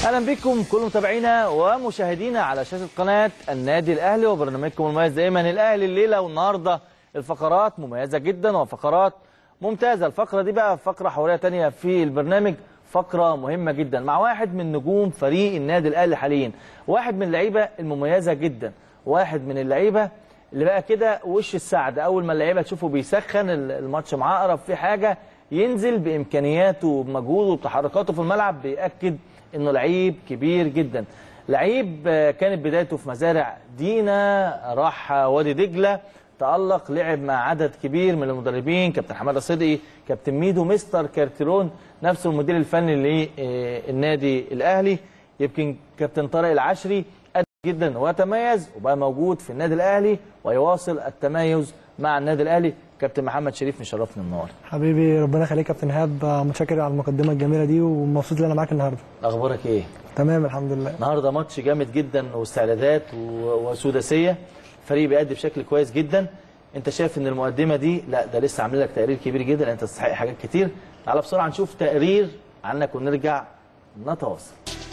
اهلا بكم كل متابعينا ومشاهدينا على شاشه قناه النادي الاهلي وبرنامجكم المميز دائما الاهلي الليله والنهارده الفقرات مميزه جدا وفقرات ممتازه الفقره دي بقى فقره حواريه تانية في البرنامج فقره مهمه جدا مع واحد من نجوم فريق النادي الاهلي حاليا واحد من اللعيبه المميزه جدا واحد من اللعيبه اللي بقى كده وش السعد اول ما اللعيبه تشوفه بيسخن الماتش معاه اقرب في حاجه ينزل بامكانياته وبمجهوده وبتحركاته في الملعب بياكد انه لعيب كبير جدا لعيب كانت بدايته في مزارع دينا راح وادي دجله تألق لعب مع عدد كبير من المدربين كابتن حماده صدقي كابتن ميدو مستر كارتيرون نفس المدير الفني للنادي الاهلي يمكن كابتن طارق العشري أدى جدا وتميز وبقى موجود في النادي الاهلي ويواصل التميز مع النادي الاهلي كابتن محمد شريف مشرفني النهارده حبيبي ربنا يخليك يا كابتن ايهاب متشكر على المقدمه الجميله دي ومبسوط ان انا معاك النهارده اخبارك ايه تمام الحمد لله النهارده ماتش جامد جدا واستعدادات و- وسداسيه فريق بيأدي بشكل كويس جدا انت شايف ان المقدمه دي لا ده لسه عامل لك تقرير كبير جدا انت تستحق حاجات كتير تعالى بسرعه نشوف تقرير عنك ونرجع نتواصل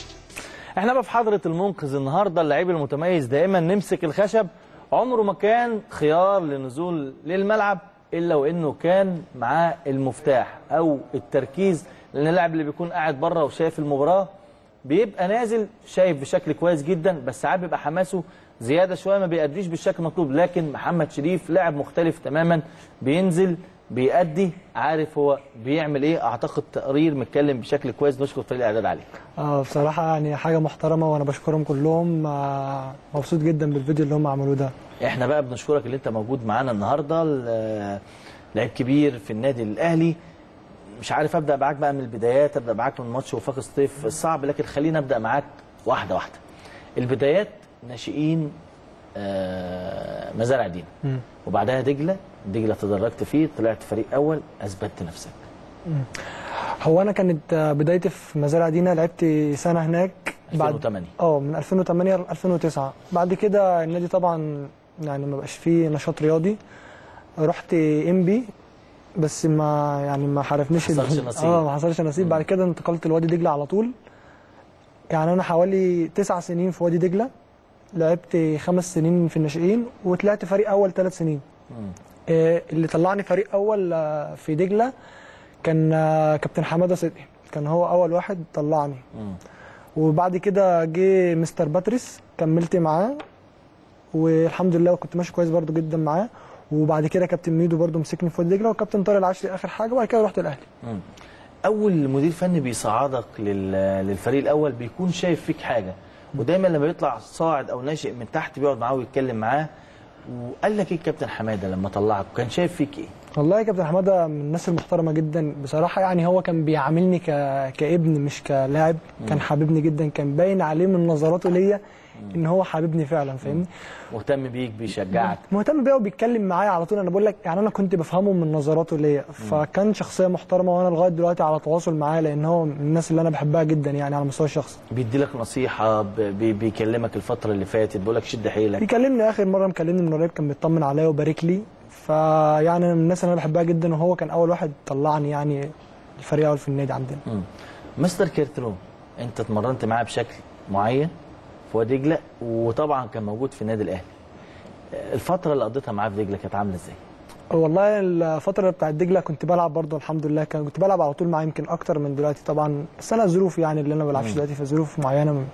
احنا بقى في حضره المنقذ النهارده اللعيب المتميز دائما نمسك الخشب عمره ما كان خيار للنزول للملعب الا وانه كان معاه المفتاح او التركيز لان اللاعب اللي بيكون قاعد بره وشايف المباراه بيبقى نازل شايف بشكل كويس جدا بس ساعات بيبقى حماسه زياده شويه ما بيأديش بالشكل المطلوب لكن محمد شريف لاعب مختلف تماما بينزل بيأدي عارف هو بيعمل ايه اعتقد تقرير متكلم بشكل كويس نشكر فريق الاعداد عليه اه بصراحه يعني حاجه محترمه وانا بشكرهم كلهم آه مبسوط جدا بالفيديو اللي هم عملوه ده احنا بقى بنشكرك اللي انت موجود معانا النهارده ال- لعيب كبير في النادي الاهلي مش عارف ابدا معاك بقى من البدايات ابدا معاك من ماتش وفاق الصيف الصعب لكن خلينا ابدا معاك واحده واحده البدايات ناشئين آه، مزارع دينا مم. وبعدها دجله دجله تدرجت فيه طلعت فريق اول اثبتت نفسك هو انا كانت آه، بدايتي في مزارع دينا لعبت سنه هناك 2008 اه من 2008 ل 2009 بعد كده النادي طبعا يعني ما بقاش فيه نشاط رياضي رحت ام بي بس ما يعني ما حرفنيش ال- حصلش نصيب. اه ما حصلش نصيب بعد كده انتقلت لوادي دجله على طول يعني انا حوالي تسع سنين في وادي دجله لعبت خمس سنين في الناشئين وطلعت فريق اول ثلاث سنين مم. آه، اللي طلعني فريق اول آه، في دجله كان آه، كابتن حماده صدقي كان هو اول واحد طلعني مم. وبعد كده جه مستر باتريس كملت معاه والحمد لله كنت ماشي كويس برضو جدا معاه وبعد كده كابتن ميدو برضو مسكني في وادي دجله وكابتن طارق العشري اخر حاجه وبعد كده رحت الاهلي مم. اول مدير فني بيصعدك لل- للفريق الاول بيكون شايف فيك حاجه ودايما لما يطلع صاعد او ناشئ من تحت بيقعد معاه ويتكلم معاه وقال لك ايه الكابتن حماده لما طلعك كان شايف فيك ايه والله يا كابتن حماده من الناس المحترمه جدا بصراحه يعني هو كان بيعاملني ك... كابن مش كلاعب كان حاببني جدا كان باين عليه من نظراته ليا ان هو حاببني فعلا فاهمني مهتم بيك بيشجعك مهتم بيا وبيتكلم معايا على طول انا بقول لك يعني انا كنت بفهمه من نظراته ليا فكان شخصيه محترمه وانا لغايه دلوقتي على تواصل معاه لان هو من الناس اللي انا بحبها جدا يعني على المستوى الشخصي بيدي لك نصيحه ب- بي- بيكلمك الفتره اللي فاتت بيقول لك شد حيلك بيكلمني اخر مره مكلمني من قريب كان بيطمن عليا وبارك لي فيعني أنا من الناس اللي انا بحبها جدا وهو كان اول واحد طلعني يعني الفريق اول في النادي عندنا مم. مستر كيرترون انت اتمرنت معاه بشكل معين في وادي دجله وطبعا كان موجود في النادي الاهلي الفتره اللي قضيتها معاه في دجله كانت عامله ازاي والله الفترة بتاعت دجلة كنت بلعب برضه الحمد لله كان كنت بلعب على طول معاه يمكن أكتر من دلوقتي طبعا بس أنا ظروف يعني اللي أنا ما بلعبش دلوقتي في ظروف معينة من-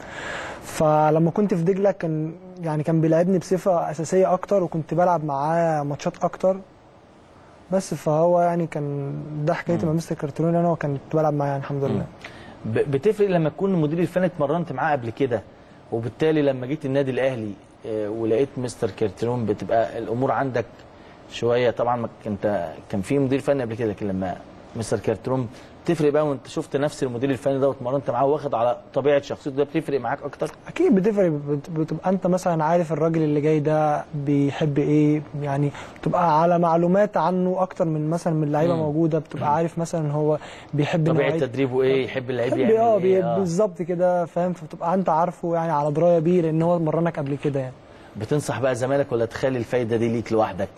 فلما كنت في دجلة كان يعني كان بيلعبني بصفة أساسية أكتر وكنت بلعب معاه ماتشات أكتر بس فهو يعني كان ده حكايتي مع مستر كارترون أنا وكنت بلعب معاه يعني الحمد لله ب- بتفرق لما تكون المدير الفني اتمرنت معاه قبل كده وبالتالي لما جيت النادي الاهلي آه، ولقيت مستر كيرترون بتبقى الامور عندك شويه طبعا ما انت كان في مدير فني قبل كده لكن لما مستر كيرترون تفرق بقى وانت شفت نفس المدير الفني ده واتمرنت معاه واخد على طبيعه شخصيته ده بتفرق معاك اكتر اكيد بتفرق بت- بتبقى انت مثلا عارف الراجل اللي جاي ده بيحب ايه يعني بتبقى على معلومات عنه اكتر من مثلا من لعيبه مم. موجوده بتبقى عارف مثلا هو بيحب طبيعه نوعية- تدريبه ايه يحب اللعيب بيحب يعمل اه بي- ايه آه. بالظبط كده فاهم فبتبقى انت عارفه يعني على درايه بيه لان هو مرنك قبل كده يعني بتنصح بقى زمالك ولا تخلي الفايده دي ليك لوحدك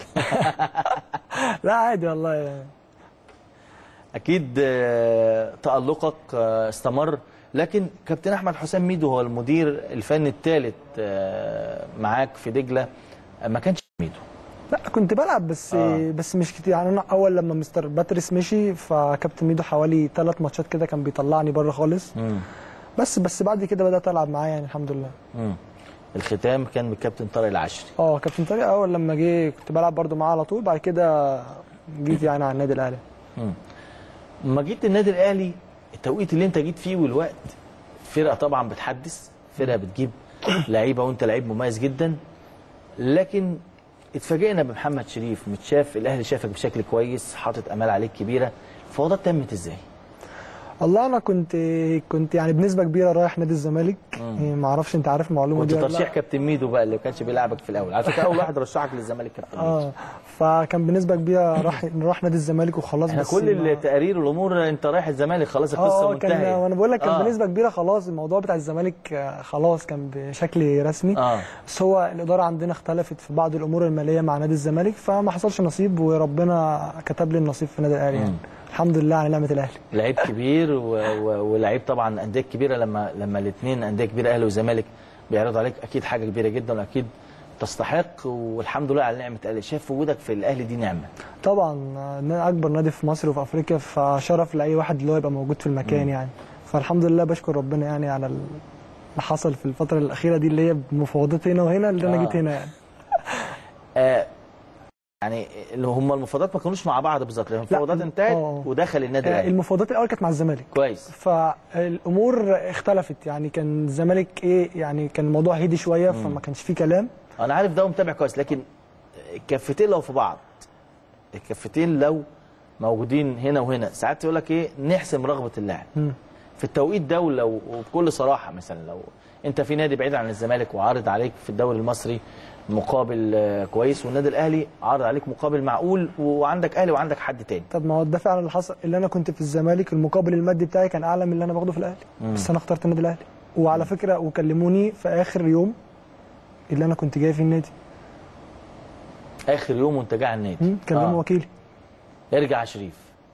لا عادي والله يعني. اكيد آه، تالقك آه، استمر لكن كابتن احمد حسام ميدو هو المدير الفني الثالث معاك في دجله ما كانش ميدو لا كنت بلعب بس آه. آه. بس مش كتير يعني انا اول لما مستر باتريس مشي فكابتن ميدو حوالي ثلاث ماتشات كده كان بيطلعني بره خالص مم. بس بس بعد كده بدات العب معاه يعني الحمد لله مم. الختام كان من الكابتن طارق العشري اه كابتن طارق اول لما جه كنت بلعب برده معاه على طول بعد كده جيت يعني على النادي الاهلي مم. لما جيت النادي الاهلي التوقيت اللي انت جيت فيه والوقت فرقه طبعا بتحدث فرقه بتجيب لعيبه وانت لعيب مميز جدا لكن اتفاجئنا بمحمد شريف متشاف الاهلي شافك بشكل كويس حاطط امال عليك كبيره الفوضى تمت ازاي؟ والله انا كنت كنت يعني بنسبه كبيره رايح نادي الزمالك يعني ما اعرفش انت عارف المعلومه كنت دي ولا ترشيح لا. كابتن ميدو بقى اللي ما كانش بيلعبك في الاول على فكره اول واحد رشحك للزمالك كابتن ميدو اه فكان بنسبه كبيره راح نروح نادي الزمالك وخلاص احنا بس كل ما- التقارير والامور انت رايح الزمالك خلاص القصه اه كان منتهيه وانا بقول لك كان آه. بنسبه كبيره خلاص الموضوع بتاع الزمالك آه، خلاص كان بشكل رسمي اه بس هو الاداره عندنا اختلفت في بعض الامور الماليه مع نادي الزمالك فما حصلش نصيب وربنا كتب لي النصيب في نادي الاهلي يعني مم. الحمد لله على نعمه الاهلي لعيب كبير و... و... ولعيب طبعا انديه كبيره لما لما الاثنين انديه كبيره اهلي وزمالك بيعرضوا عليك اكيد حاجه كبيره جدا واكيد تستحق والحمد لله على نعمه الاهلي شايف وجودك في الاهلي دي نعمه طبعا آه، اكبر نادي في مصر وفي افريقيا فشرف لاي واحد اللي هو يبقى موجود في المكان يعني فالحمد لله بشكر ربنا يعني على ال- اللي حصل في الفتره الاخيره دي اللي هي بمفاوضات هنا وهنا اللي انا آه. جيت هنا يعني آه يعني اللي هم المفاوضات ما كانوش مع بعض بالظبط لان المفاوضات انتهت آه. ودخل النادي آه، الاهلي المفاوضات الاول كانت مع الزمالك كويس فالامور اختلفت يعني كان الزمالك ايه يعني كان الموضوع هدي شويه فما كانش فيه كلام انا عارف ده ومتابع كويس لكن الكفتين لو في بعض الكفتين لو موجودين هنا وهنا ساعات يقول لك ايه نحسم رغبه اللاعب مم. في التوقيت ده ولو وبكل صراحه مثلا لو انت في نادي بعيد عن الزمالك وعارض عليك في الدوري المصري مقابل آه، كويس والنادي الاهلي عارض عليك مقابل معقول وعندك اهلي وعندك حد تاني طب ما هو ده فعلا اللي حصل اللي انا كنت في الزمالك المقابل المادي بتاعي كان اعلى من اللي انا باخده في الاهلي بس انا اخترت النادي الاهلي وعلى فكره وكلموني في اخر يوم اللي انا كنت جاي في النادي اخر يوم وانت جاي على النادي مم، كلموا آه. وكيلي ارجع يا شريف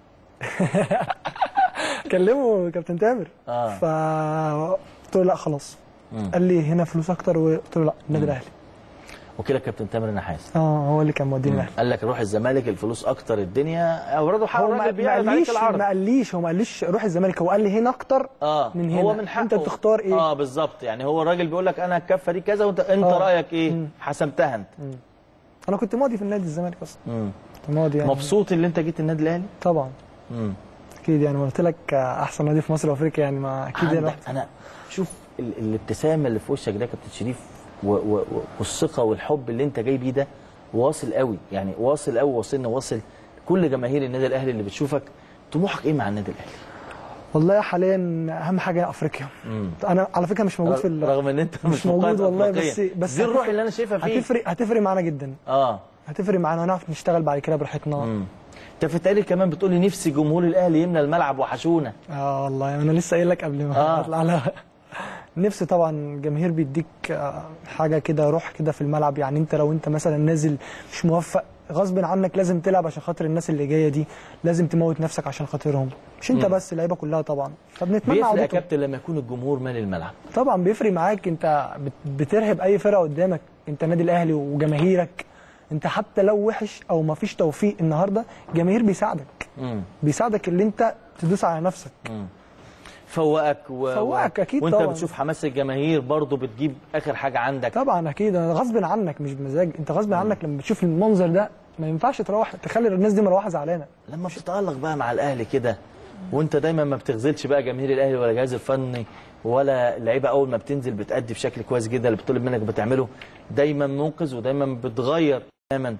كلموا كابتن تامر اه ف قلت له لا خلاص مم. قال لي هنا فلوس اكتر وقلت له لا النادي الاهلي وكيلك كابتن تامر نحاس اه هو اللي كان موديني الاهلي قال لك روح الزمالك الفلوس اكتر الدنيا اوراده حق هو ما الراجل ما بيعرض عليك قاليش العرض ما قاليش هو ما قاليش روح الزمالك هو قال لي هنا اكتر اه من هنا هو من حقه انت بتختار ايه اه بالظبط يعني هو الراجل بيقول لك انا الكفه دي كذا وانت انت آه. رايك ايه مم. حسمتها انت انا كنت ماضي في النادي الزمالك اصلا مم. كنت ماضي يعني مبسوط اللي انت جيت النادي الاهلي طبعا مم. اكيد يعني ما قلت لك آه، احسن نادي في مصر وافريقيا يعني ما اكيد يعني عندك انا شوف ال- الابتسامه اللي في وشك ده يا كابتن شريف و- و- و- والثقه والحب اللي انت جاي بيه ده واصل قوي يعني واصل قوي واصلنا واصل كل جماهير النادي الاهلي اللي بتشوفك طموحك ايه مع النادي الاهلي؟ والله حاليا اهم حاجه افريقيا مم. انا على فكره مش موجود في ال- رغم ان انت مش موجود مقيد والله أفريقياً. بس بس دي الروح هتفرق- اللي انا شايفها فيك هتفرق هتفرق معانا جدا اه هتفرق معانا ونعرف نشتغل بعد كده براحتنا مم. انت في التقرير كمان بتقول لي نفسي جمهور الاهلي يملى الملعب وحشونا اه والله انا لسه قايل لك قبل ما آه. اطلع على نفسي طبعا الجماهير بيديك آه، حاجه كده روح كده في الملعب يعني انت لو انت مثلا نازل مش موفق غصب عنك لازم تلعب عشان خاطر الناس اللي جايه دي لازم تموت نفسك عشان خاطرهم مش انت مم. بس اللعيبه كلها طبعا فبنتمنى بيفرق يا عودتهم كابتن لما يكون الجمهور مالي الملعب طبعا بيفرق معاك انت بت- بترهب اي فرقه قدامك انت نادي الاهلي وجماهيرك انت حتى لو وحش او ما فيش توفيق النهارده الجماهير بيساعدك مم. بيساعدك اللي انت تدوس على نفسك مم. فوقك و... فوقك أكيد وانت طبعاً. بتشوف حماس الجماهير برضه بتجيب اخر حاجه عندك طبعا اكيد أنا غصب عنك مش بمزاج انت غصب عنك لما بتشوف المنظر ده ما ينفعش تروح تخلي الناس دي مروحه زعلانه لما بتتالق بقى مع الاهلي كده وانت دايما ما بتغزلش بقى جماهير الاهلي ولا الجهاز الفني ولا اللعيبه اول ما بتنزل بتأدي بشكل كويس جدا اللي بتطلب منك بتعمله دايما منقذ ودايما بتغير تماما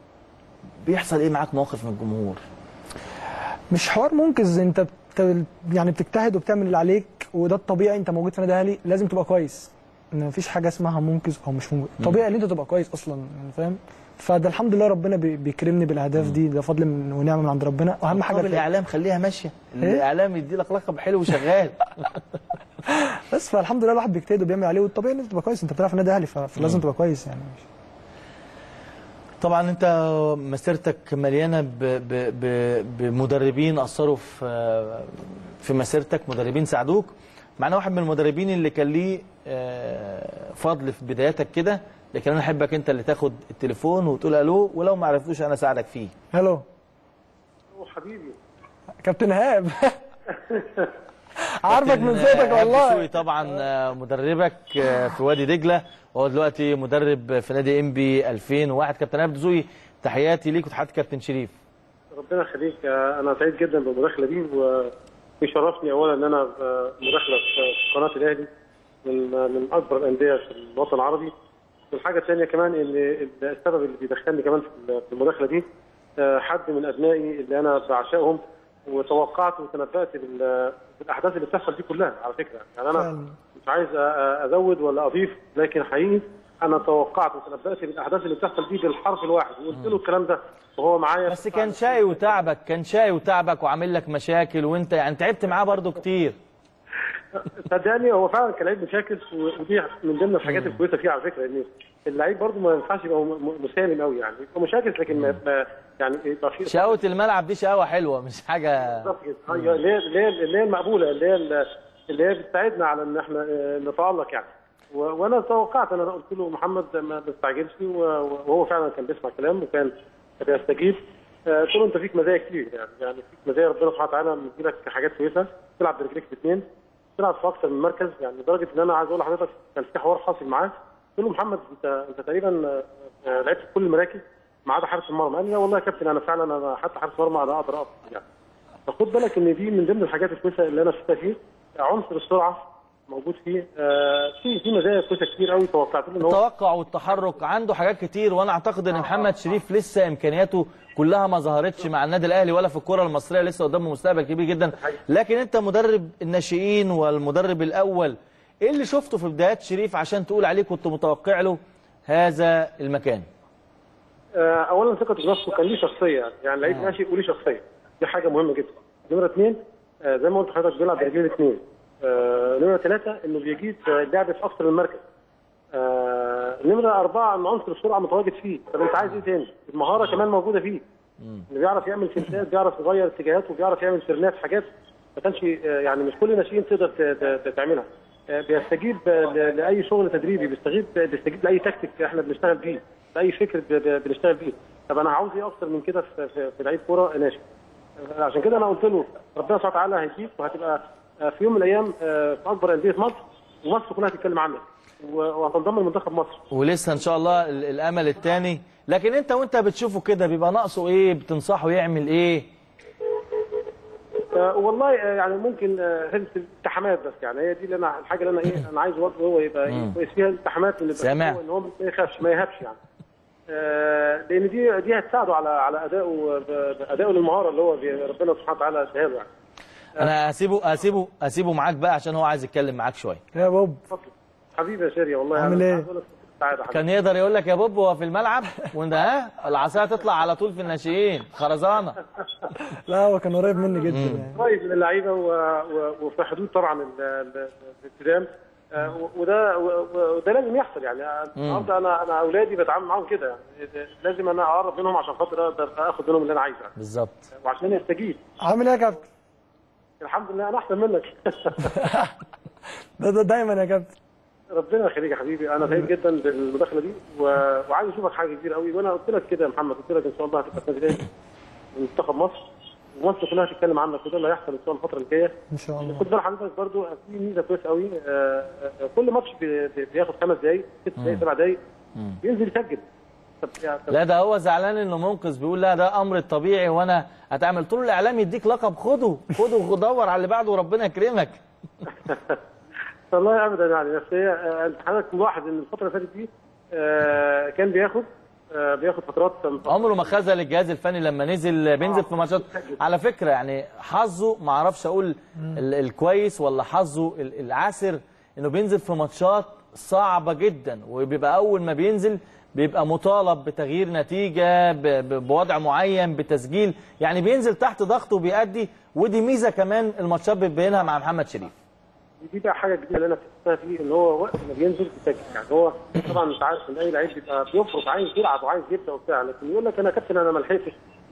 بيحصل ايه معاك موقف من الجمهور مش حوار منقذ انت بت... يعني بتجتهد وبتعمل اللي عليك وده الطبيعي انت موجود في نادي الاهلي لازم تبقى كويس ان مفيش حاجه اسمها منقذ او مش منقذ طبيعي ان انت تبقى كويس اصلا يعني فاهم فده الحمد لله ربنا بي... بيكرمني بالاهداف دي ده فضل من ونعمه من عند ربنا واهم حاجه طب الفرق. الاعلام خليها ماشيه إيه؟ الاعلام يدي لك لقب حلو وشغال بس فالحمد لله الواحد بيجتهد وبيعمل عليه والطبيعي ان انت تبقى كويس انت بتلعب في النادي الاهلي ف- فلازم تبقى كويس يعني طبعا انت مسيرتك مليانه ب ب ب بمدربين اثروا في في مسيرتك مدربين ساعدوك معنا واحد من المدربين اللي كان ليه آه، فضل في بداياتك كده لكن انا احبك انت اللي تاخد التليفون وتقول الو ولو ما عرفتوش انا اساعدك فيه هلو حبيبي كابتن ايهاب عارفك من صوتك إيهاب والله دسوقي طبعا آه، مدربك آه، في وادي دجله وهو دلوقتي مدرب في نادي ام بي 2001 كابتن ايهاب دسوقي تحياتي ليك وتحيات كابتن شريف ربنا يخليك آه، انا سعيد جدا بالمداخله دي ويشرفني اولا ان انا آه، مداخله في قناه الاهلي من آه، من اكبر الانديه في الوطن العربي والحاجه الثانيه كمان ان السبب اللي بيدخلني كمان في المداخله دي آه، حد من ابنائي اللي انا بعشقهم وتوقعت وتنبأت بال- بالاحداث اللي بتحصل دي كلها على فكره يعني انا فعلا. مش عايز أ- أ- ازود ولا اضيف لكن حقيقي انا توقعت وتنبأت بالاحداث اللي بتحصل دي بالحرف الواحد وقلت له الكلام ده وهو معايا بس كان شاي وتعبك كان شاي وتعبك وعامل لك مشاكل وانت يعني تعبت معاه برضو كتير صدقني هو فعلا كان لعيب مشاكل ودي من ضمن الحاجات الكويسه فيه على فكره ان اللعيب برضه ما ينفعش يبقى م- م- مسالم قوي يعني يبقى مشاكل لكن ما ما- يعني يبقى في شقاوة الملعب دي شقاوة حلوة مش حاجة بالظبط كده أيوة، اللي هي اللي هي اللي هي المقبوله اللي هي اللي هي بتساعدنا على ان احنا آه، نتالق يعني و- وانا توقعت انا قلت له محمد ما تستعجلش و- وهو فعلا كان بيسمع كلام وكان بيستجيب آه، قلت له انت فيك مزايا كتير يعني يعني فيك مزايا ربنا سبحانه وتعالى مديلك حاجات كويسه تلعب برجليك باثنين تلعب في اكثر من مركز يعني لدرجه ان انا عايز اقول لحضرتك كان في حوار حاصل معاه قلت له محمد انت انت تقريبا آه، آه، لعبت في كل المراكز ما عدا حارس المرمى قال لي لا والله يا كابتن انا فعلا انا حتى حارس مرمى انا اقدر اقف يعني فخد بالك ان دي من ضمن الحاجات الكويسه اللي انا شفتها فيه عنصر السرعه موجود فيه آه، في في مزايا كويسه كتير قوي توقعت له ان هو التوقع والتحرك عنده حاجات كتير وانا اعتقد ان محمد شريف لسه امكانياته كلها ما ظهرتش مع النادي الاهلي ولا في الكره المصريه لسه قدامه مستقبل كبير جدا لكن انت مدرب الناشئين والمدرب الاول ايه اللي شفته في بدايات شريف عشان تقول عليه كنت متوقع له هذا المكان آه، اولا ثقه بنفسه كان ليه شخصيه يعني يعني لعيب ناشئ وليه شخصيه دي حاجه مهمه جدا نمره اثنين آه، زي ما قلت لحضرتك بيلعب برجلين اثنين آه، نمره ثلاثه انه بيجيد آه، لعب في اكثر من مركز آه، نمره اربعه ان عنصر السرعه متواجد فيه طب انت عايز ايه تاني؟ المهاره كمان موجوده فيه انه بيعرف يعمل فنتات بيعرف يغير اتجاهاته بيعرف يعمل سيرنات حاجات ما كانش آه، يعني مش كل الناشئين تقدر ت- ت- تعملها آه، بيستجيب آه، ل- لاي شغل تدريبي بيستجيب بيستجيب لاي تكتيك احنا بنشتغل بيه لاي فكر ب- ب- بنشتغل بيه طب انا عاوز ايه اكتر من كده في, في, في لعيب كوره ناشئ آه، عشان كده انا قلت له ربنا سبحانه وتعالى هيديك وهتبقى آه، في يوم من الايام آه، في اكبر انديه مصر ومصر كلها هتتكلم عنك و- وهتنضم لمنتخب مصر ولسه ان شاء الله ال- الامل الثاني لكن انت وانت بتشوفه كده بيبقى ناقصه ايه بتنصحه يعمل ايه آه، والله آه، يعني ممكن آه، حته الالتحامات بس يعني هي دي اللي انا الحاجه اللي انا ايه انا عايز برضه هو يبقى إيه كويس فيها الالتحامات اللي سامع. ان هو ما يخافش ما يهابش يعني آه، لان دي دي هتساعده على على ادائه ب- ادائه للمهاره اللي هو بي- ربنا سبحانه وتعالى اداها له يعني انا هسيبه هسيبه هسيبه معاك بقى عشان هو عايز يتكلم معاك شويه يا بوب اتفضل حبيبي يا شيري والله عامل أنا إيه؟ عايز أقول لك سعاده حبيبي كان يقدر يقول لك يا بوب هو في الملعب وانت ها العصايه تطلع على طول في الناشئين خرزانه لا هو كان قريب مني جدا يعني قريب من اللعيبه و- و- وفي حدود طبعا ال- ال- الالتزام آه، و- وده و- و- وده لازم يحصل يعني النهارده انا انا اولادي بتعامل معاهم كده يعني لازم انا اقرب منهم عشان خاطر اقدر اخد منهم اللي انا عايزه يعني. بالظبط وعشان يستجيب عامل ايه يا كابتن؟ الحمد لله انا احسن منك ده, ده دايما يا كابتن ربنا يخليك يا حبيبي انا سعيد جدا بالمداخله دي و... وعايز اشوفك حاجه كبيره قوي وانا قلت لك كده يا محمد قلت لك ان شاء الله هتبقى في النادي الاهلي منتخب مصر ومصر كلها هتتكلم عنك وده اللي هيحصل ان شاء الله الفتره الجايه ان شاء الله خد بال حضرتك برضو في ميزه كويسه قوي آه، آه، كل ماتش بي- بي- بياخد خمس دقائق ست دقائق سبع دقائق بينزل يسجل طب يعني طب لا ده هو زعلان انه منقذ بيقول لا ده امر الطبيعي وانا هتعمل طول الاعلام يديك لقب خده خده ودور على اللي بعده وربنا يكرمك والله ابدا يعني بس هي آه، انت حضرتك ملاحظ ان الفتره اللي فاتت دي آه، كان بياخد آه، بياخد فترات عمره ما خذل الجهاز الفني لما نزل بينزل في ماتشات على فكره يعني حظه ما اعرفش اقول ال- الكويس ولا حظه ال- العاسر انه بينزل في ماتشات صعبه جدا وبيبقى اول ما بينزل بيبقى مطالب بتغيير نتيجه ب- ب- بوضع معين بتسجيل يعني بينزل تحت ضغط وبيأدي ودي ميزه كمان الماتشات بتبينها مع محمد شريف دي بقى حاجه جديده اللي انا شفتها فيه ان هو وقت ما بينزل بيسجل يعني هو طبعا انت عارف ان اي لعيب بيبقى بيفرط عايز يلعب وعايز يبدا وبتاع لكن يقول لك انا كابتن انا ما لحقتش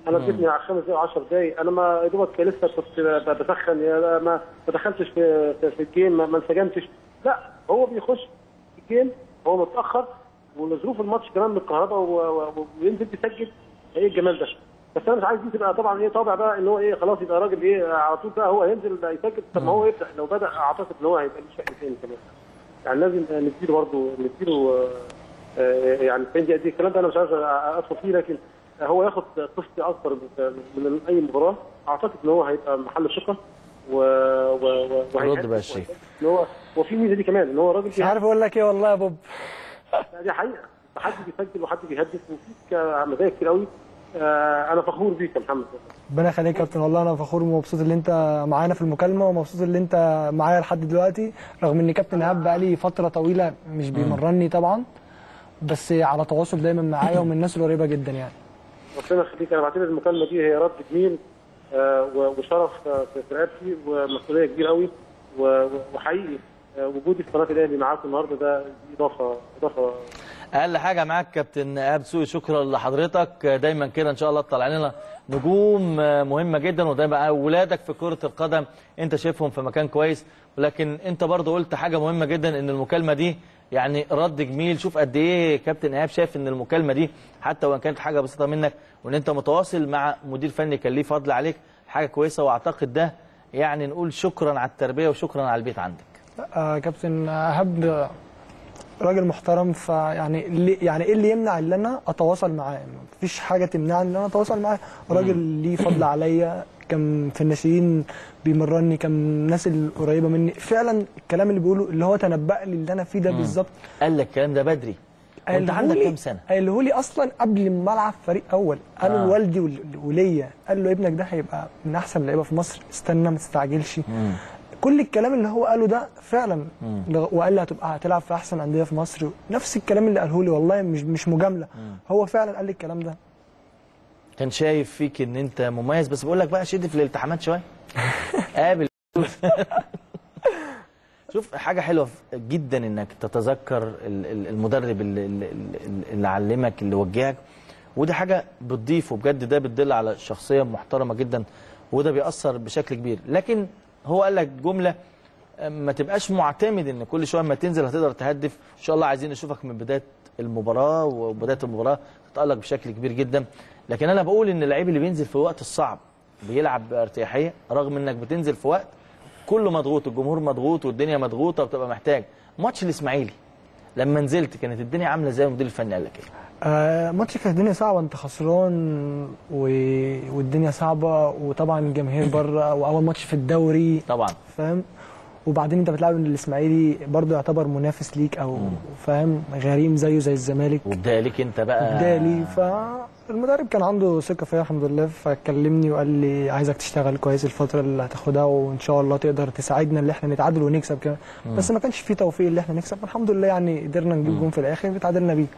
انا اديتني على خمس دقايق 10 دقايق انا ما يا دوبك لسه كنت ب- بسخن يا ما ما دخلتش في في, في الجيم ما ما انسجمتش لا هو بيخش في الجيم هو متاخر ولظروف الماتش كمان من الكهرباء و- و- وينزل يسجل ايه الجمال ده بس انا مش عايز دي تبقى طبعا ايه طابع بقى ان هو ايه خلاص يبقى راجل ايه على طول بقى هو هينزل يسجل طب ما هو يبدا لو بدا اعتقد ان هو هيبقى ليه شكل تاني كمان يعني لازم نديله برضه نديله آه، آه، يعني 90 دقيقه دي الكلام ده انا مش عايز ادخل فيه لكن هو ياخد قسط اكبر من من اي مباراه اعتقد ان هو هيبقى محل ثقه و و و وهيأدي- رد بقى الشيخ. ان هو وفي ميزه دي كمان ان هو راجل مش عارف اقول لك ايه والله يا بوب دي حقيقه حد بيسجل وحد بيهدف وفيك مزايا كتير قوي آه، انا فخور بيك يا محمد ربنا يخليك يا كابتن والله انا فخور ومبسوط ان انت معانا في المكالمه ومبسوط ان انت معايا لحد دلوقتي رغم ان كابتن ايهاب بقالي فتره طويله مش بيمرني طبعا بس على تواصل دايما معايا ومن الناس القريبه جدا يعني ربنا يخليك انا بعتبر المكالمه دي هي رد جميل آه، و- وشرف آه، في في رقبتي ومسؤوليه كبيره قوي و- و- وحقيقي آه، وجودي في قناه الاهلي معاكم النهارده ده دي اضافه اضافه اقل حاجه معاك كابتن ايهاب سوقي شكرا لحضرتك دايما كده ان شاء الله تطلع لنا نجوم مهمه جدا ودايما اولادك في كره القدم انت شايفهم في مكان كويس ولكن انت برضه قلت حاجه مهمه جدا ان المكالمه دي يعني رد جميل شوف قد ايه كابتن ايهاب شايف ان المكالمه دي حتى وان كانت حاجه بسيطه منك وان انت متواصل مع مدير فني كان ليه فضل عليك حاجه كويسه واعتقد ده يعني نقول شكرا على التربيه وشكرا على البيت عندك آه كابتن ايهاب راجل محترم فيعني اللي يعني ايه اللي يمنع ان انا اتواصل معاه مفيش حاجه تمنعني ان انا اتواصل معاه راجل ليه فضل عليا كان في الناشئين بيمرني كان الناس القريبه مني فعلا الكلام اللي بيقوله اللي هو تنبأ لي اللي انا فيه ده بالظبط قال لك الكلام ده بدري وانت عندك قالهولي- كام سنه قاله لي اصلا قبل ما العب فريق اول قالوا آه. لوالدي ول- وليا قال له ابنك ده هيبقى من احسن اللعيبه في مصر استنى ما تستعجلش كل الكلام اللي هو قاله ده فعلا لغ- وقال لي هتبقى هتلعب في احسن انديه في مصر نفس الكلام اللي قاله لي والله مش مش مجامله هو فعلا قال لي الكلام ده كان شايف فيك ان انت مميز بس بقول لك بقى شد في الالتحامات شويه قابل شوف حاجه حلوه جدا انك تتذكر ال- ال- المدرب اللي, اللي, اللي علمك اللي وجهك ودي حاجه بتضيف وبجد ده بتدل على شخصيه محترمه جدا وده بيأثر بشكل كبير لكن هو قال لك جمله ما تبقاش معتمد ان كل شويه ما تنزل هتقدر تهدف ان شاء الله عايزين نشوفك من بدايه المباراه وبدايه المباراه تتالق بشكل كبير جدا لكن انا بقول ان اللعيب اللي بينزل في الوقت الصعب بيلعب بارتياحيه رغم انك بتنزل في وقت كله مضغوط الجمهور مضغوط والدنيا مضغوطه وبتبقى محتاج ماتش الاسماعيلي لما نزلت كانت الدنيا عامله ازاي المدير الفني قال لك ايه آه ماتش كانت الدنيا صعبه انت خسران و... والدنيا صعبه وطبعا الجماهير بره واول ماتش في الدوري طبعا فاهم وبعدين انت بتلعب الاسماعيلي برضه يعتبر منافس ليك او فاهم غريم زيه زي الزمالك وبدا لك انت بقى بالتالي فالمدرب كان عنده ثقه فيا الحمد لله فكلمني وقال لي عايزك تشتغل كويس الفتره اللي هتاخدها وان شاء الله تقدر تساعدنا ان احنا نتعادل ونكسب كمان بس ما كانش في توفيق ان احنا نكسب الحمد لله يعني قدرنا نجيب جون في الاخر اتعادلنا بيه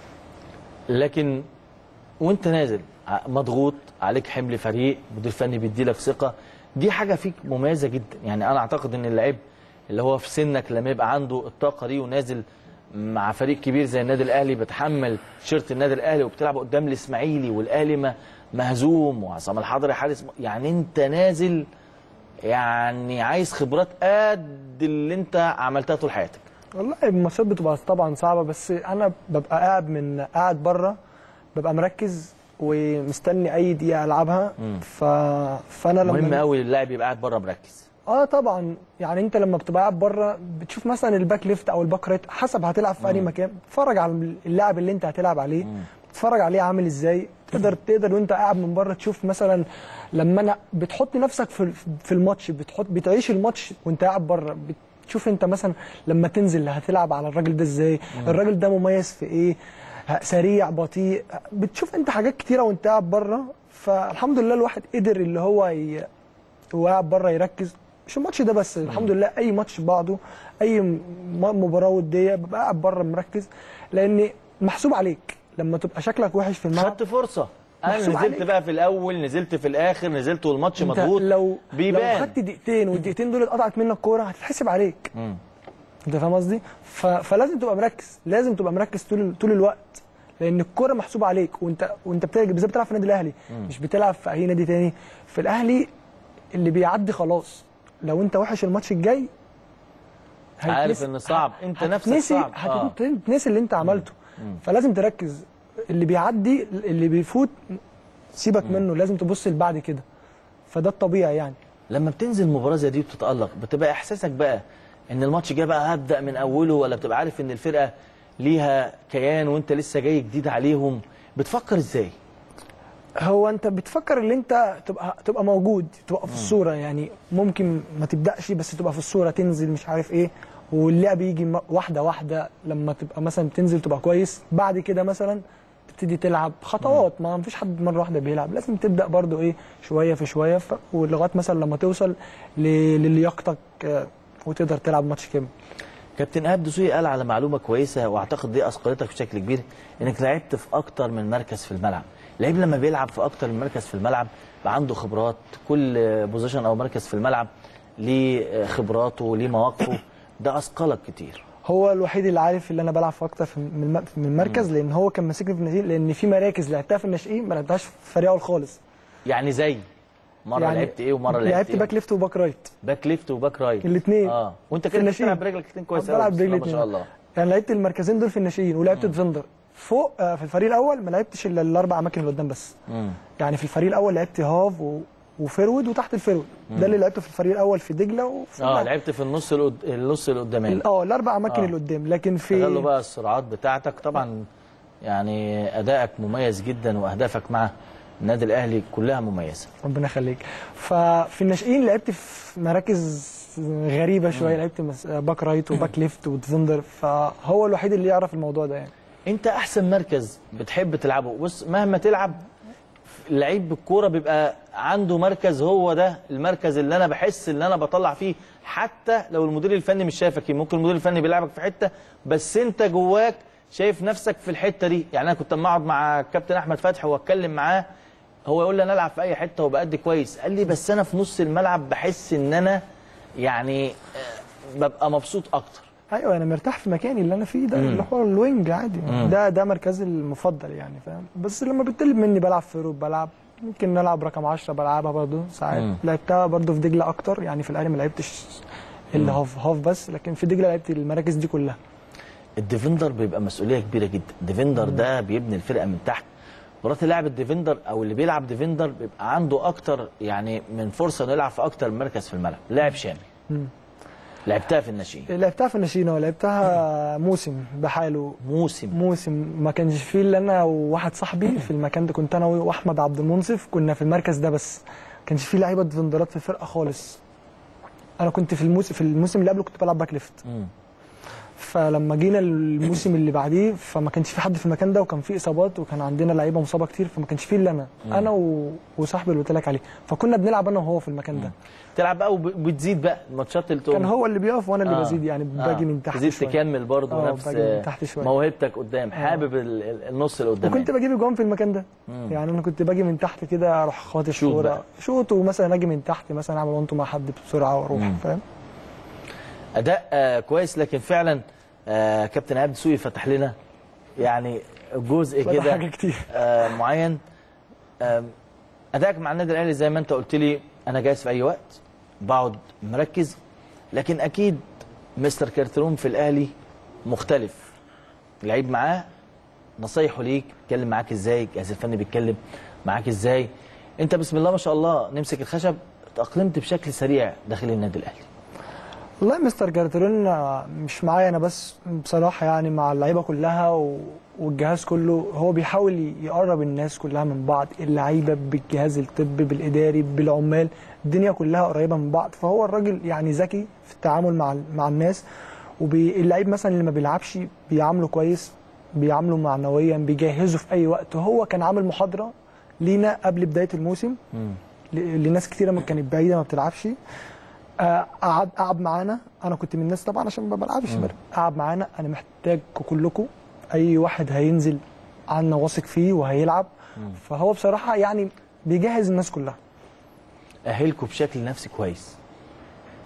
لكن وانت نازل ع- مضغوط عليك حمل فريق مدير فني بيدي لك ثقه دي حاجه فيك مميزه جدا يعني انا اعتقد ان اللعيب اللي هو في سنك لما يبقى عنده الطاقه دي ونازل مع فريق كبير زي النادي الاهلي بتحمل تيشيرت النادي الاهلي وبتلعب قدام الاسماعيلي والاهلي ما- مهزوم وعصام الحضري حارس م- يعني انت نازل يعني عايز خبرات قد اللي انت عملتها طول حياتك والله الماتشات بتبقى طبعا صعبه بس انا ببقى قاعد من قاعد بره ببقى مركز ومستني اي دقيقه العبها ف... فانا لما مهم قوي اللاعب يبقى قاعد بره مركز اه طبعا يعني انت لما بتبقى قاعد بره بتشوف مثلا الباك ليفت او الباك رايت حسب هتلعب في اي مكان تتفرج على اللاعب اللي انت هتلعب عليه تتفرج عليه عامل ازاي تقدر تقدر وانت قاعد من بره تشوف مثلا لما انا بتحط نفسك في في الماتش بتحط بتعيش الماتش وانت قاعد بره بتشوف انت مثلا لما تنزل هتلعب على الراجل ده ازاي الراجل ده مميز في ايه ه- سريع بطيء بتشوف انت حاجات كتيره وانت قاعد بره فالحمد لله الواحد قدر اللي هو ي... هو قاعد بره يركز مش الماتش ده بس الحمد لله اي ماتش بعده اي م- مباراه وديه ببقى قاعد بره مركز لان محسوب عليك لما تبقى شكلك وحش في الملعب خدت فرصه انا محسوب نزلت عليك. بقى في الاول نزلت في الاخر نزلت والماتش انت مضغوط لو لو بيبان خدت دقيقتين والدقيقتين دول اتقطعت منك كوره هتتحسب عليك مم. انت فاهم قصدي ف... فلازم تبقى مركز لازم تبقى مركز طول طول الوقت لان الكوره محسوبه عليك وانت وانت بتلعب بالذات بتلعب في النادي الاهلي مش بتلعب في اي نادي تاني في الاهلي اللي بيعدي خلاص لو انت وحش الماتش الجاي عارف هيتنسي- ان صعب انت نفسك هتتنسي صعب آه. هتتنسي اللي انت عملته فلازم تركز اللي بيعدي اللي بيفوت سيبك منه لازم تبص لبعد كده فده الطبيعي يعني لما بتنزل مباراه زي دي وبتتالق بتبقى احساسك بقى ان الماتش جاي بقى هبدا من اوله ولا بتبقى عارف ان الفرقه ليها كيان وانت لسه جاي جديد عليهم بتفكر ازاي هو انت بتفكر ان انت تبقى تبقى موجود تبقى في الصوره يعني ممكن ما تبداش بس تبقى في الصوره تنزل مش عارف ايه واللعب يجي م- واحده واحده لما تبقى مثلا تنزل تبقى كويس بعد كده مثلا تبتدي تلعب خطوات ما فيش حد مره واحده بيلعب لازم تبدا برضو ايه شويه في شويه ف... ولغايه مثلا لما توصل ل... للياقتك آه، وتقدر تلعب ماتش كامل كابتن ايهاب دسوقي قال على معلومه كويسه واعتقد دي اثقلتك بشكل كبير انك لعبت في اكتر من مركز في الملعب اللعيب لما بيلعب في اكتر من مركز في الملعب بقى عنده خبرات كل بوزيشن او مركز في الملعب ليه خبراته وليه مواقفه ده اثقلك كتير هو الوحيد اللي عارف اللي انا بلعب في اكتر في- من الم- من المركز لان هو كان ماسكني في الناشئين لان في مراكز لعبتها في الناشئين ما لعبتهاش في فريق اول خالص يعني زي مره يعني لعبت ايه ومره لعبت, لعبت إيه؟ باك ليفت وباك رايت باك ليفت وباك رايت الاثنين اه وانت في كده الناشئين. بتلعب برجلك الاثنين كويس بلعب أوي، بسم الله برجلي ما شاء الاثنين الله يعني لعبت المركزين دول في الناشئين ولعبت ديفندر فوق آه، في الفريق الاول ما لعبتش الا الاربع اماكن اللي قدام بس مم. يعني في الفريق الاول لعبت هاف و... وفيرود وتحت الفيرود ده اللي لعبته في الفريق الاول في دجله وفي اه لعبت في النص القد... النص القداماني ال- اه الاربع اماكن آه. اللي قدام لكن استغلوا في بقى السرعات بتاعتك طبعا يعني ادائك مميز جدا واهدافك مع النادي الاهلي كلها مميزه ربنا يخليك ففي الناشئين لعبت في مراكز غريبه شويه لعبت مس- باك رايت وباك ليفت وديفندر فهو الوحيد اللي يعرف الموضوع ده يعني انت احسن مركز بتحب تلعبه بص مهما تلعب اللعيب بالكوره بيبقى عنده مركز هو ده المركز اللي انا بحس ان انا بطلع فيه حتى لو المدير الفني مش شايفك فيه ممكن المدير الفني بيلعبك في حته بس انت جواك شايف نفسك في الحته دي يعني انا كنت اما اقعد مع الكابتن احمد فتحي واتكلم معاه هو يقول لي انا العب في اي حته وبأدي كويس قال لي بس انا في نص الملعب بحس ان انا يعني آه، ببقى مبسوط اكتر ايوه انا مرتاح في مكاني اللي انا فيه ده اللي هو الوينج عادي ده ده مركزي المفضل يعني فاهم بس لما بتطلب مني بلعب فيرود بلعب ممكن نلعب رقم 10 بلعبها برضه ساعات مم. لعبتها برضه في دجله اكتر يعني في الاهلي ما لعبتش الا هاف هاف بس لكن في دجله لعبت المراكز دي كلها الديفندر بيبقى مسؤوليه كبيره جدا الديفندر ده بيبني الفرقه من تحت مرات لاعب الديفندر او اللي بيلعب ديفندر بيبقى عنده اكتر يعني من فرصه انه يلعب في اكتر من مركز في الملعب لاعب شامل لعبتها في الناشئين لعبتها في الناشئين ولعبتها موسم بحاله موسم موسم ما كانش فيه الا انا وواحد صاحبي في المكان ده كنت انا واحمد عبد المنصف كنا في المركز ده بس ما كانش فيه لعيبه ديفندرات في الفرقه خالص انا كنت في الموسم في الموسم اللي قبله كنت بلعب باك ليفت مم. فلما جينا الموسم اللي بعديه فما كانش في حد في المكان ده وكان في اصابات وكان عندنا لعيبه مصابه كتير فما كانش فيه الا انا انا و... وصاحبي اللي قلت لك عليه فكنا بنلعب انا وهو في المكان ده تلعب بقى وب- وبتزيد بقى الماتشات اللي تقوم كان هو اللي بيقف وانا اللي آه. بزيد يعني باجي من تحت تزيد شويه تكمل برضه آه، نفس باجي من تحت شوية. موهبتك قدام حابب ال- ال- النص اللي قدام وكنت بجيب اجوان في المكان ده يعني انا كنت باجي من تحت كده اروح خاطف شوط كوره بقى. شوط ومثلا اجي من تحت مثلا اعمل وانتو مع حد بسرعه واروح مم. فاهم اداء آه كويس لكن فعلا آه كابتن ايهاب دسوقي فتح لنا يعني جزء فتح كده حاجة كتير. آه معين آه ادائك مع النادي الاهلي زي ما انت قلت لي انا جاهز في اي وقت بقعد مركز لكن اكيد مستر كارترون في الاهلي مختلف لعيب معاه نصايحه ليك بيتكلم معاك ازاي الجهاز الفني بيتكلم معاك ازاي انت بسم الله ما شاء الله نمسك الخشب تاقلمت بشكل سريع داخل النادي الاهلي والله مستر جارترون مش معايا انا بس بصراحه يعني مع اللعيبه كلها و... والجهاز كله هو بيحاول يقرب الناس كلها من بعض اللعيبه بالجهاز الطبي بالاداري بالعمال الدنيا كلها قريبه من بعض فهو الراجل يعني ذكي في التعامل مع مع الناس واللعيب مثلا اللي ما بيلعبش بيعامله كويس بيعامله معنويا بيجهزه في اي وقت وهو كان عامل محاضره لينا قبل بدايه الموسم ل- لناس كتيره ما كانت بعيده ما بتلعبش آه، قعد قعد معانا انا كنت من الناس طبعا عشان ما بلعبش بر- قعد معانا انا محتاجكم كلكم اي واحد هينزل عنا واثق فيه وهيلعب فهو بصراحه يعني بيجهز الناس كلها اهلكوا بشكل نفسي كويس